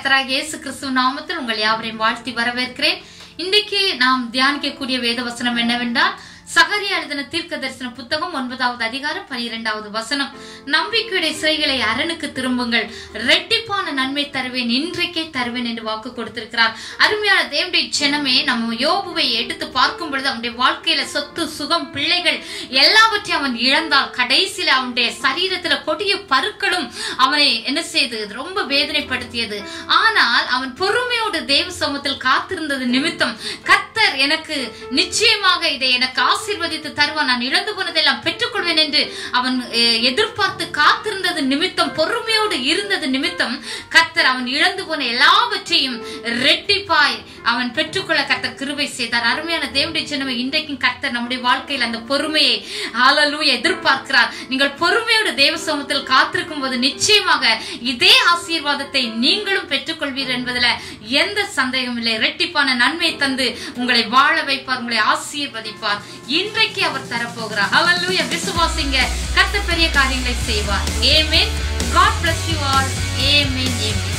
கர்த்தராக இயேசு கிறிஸ்துவ நாமத்தில் உங்கள் யாவரையும் வாழ்த்தி வரவேற்கிறேன் இன்றைக்கு நாம் தியானிக்கக்கூடிய வேத வசனம் என்னவென்றால் சகரியா எழுதின தீர்க்க தரிசன புத்தகம் ஒன்பதாவது அதிகாரம் பனிரெண்டாவது வசனம் நம்பிக்கையுடைய சிறைகளை அரணுக்கு திரும்புங்கள் ரெட்டிப்பான நன்மை தருவேன் இன்றைக்கே தருவேன் என்று வாக்கு கொடுத்திருக்கிறார் அருமையான தேவனுடைய ஜனமே நம்ம யோபுவை எடுத்து பார்க்கும் பொழுது அவனுடைய வாழ்க்கையில சொத்து சுகம் பிள்ளைகள் எல்லாவற்றையும் அவன் இழந்தால் கடைசியில அவனுடைய சரீரத்துல கொடிய பருக்களும் அவனை என்ன செய்தது ரொம்ப வேதனைப்படுத்தியது ஆனால் அவன் பொறுமையோடு தேவ சமூகத்தில் காத்திருந்தது நிமித்தம் கத்தர் எனக்கு நிச்சயமாக இதை எனக்கு ஆசீர்வதித்து தருவான் நான் இழந்து போனதெல்லாம் பெற்றுக்கொள்வேன் என்று அவன் அஹ், எதிர்பார்த்து காத்திருந்தது நிமித்தம் பொறுமையோடு இருந்தது நிமித்தம் கத்தர் அவன் இழந்து போன எல்லாவற்றையும் ரெட்டிப்பாய் அவன் பெற்றுக்கொள்ள கத்தர் கிருபை செய்தார் அருமையான தேவனுடைய சின்னமை இன்றைக்கும் கத்தர் நம்முடைய வாழ்க்கையில் அந்த பொறுமையை ஆளலூய எதிர்பார்க்கிறார் நீங்கள் பொறுமையோடு தேவ சமூகத்தில் காத்திருக்கும் போது நிச்சயமாக இதே ஆசீர்வாதத்தை நீங்களும் பெற்றுக்கொள்வீர் என்பதுல எந்த சந்தேகமும் இல்லை இரட்டிப்பான நன்மை தந்து உங்களை வாழ வைப்பார் உங்களை ஆசீர்வதிப்பார் இன்றைக்கு அவர் தரப்போகிறார் ஹalleluya விசுவாசிங்க கத்த பெரிய காரியங்களை செய்வார் ஆமென் God bless you all. Amen. Amen.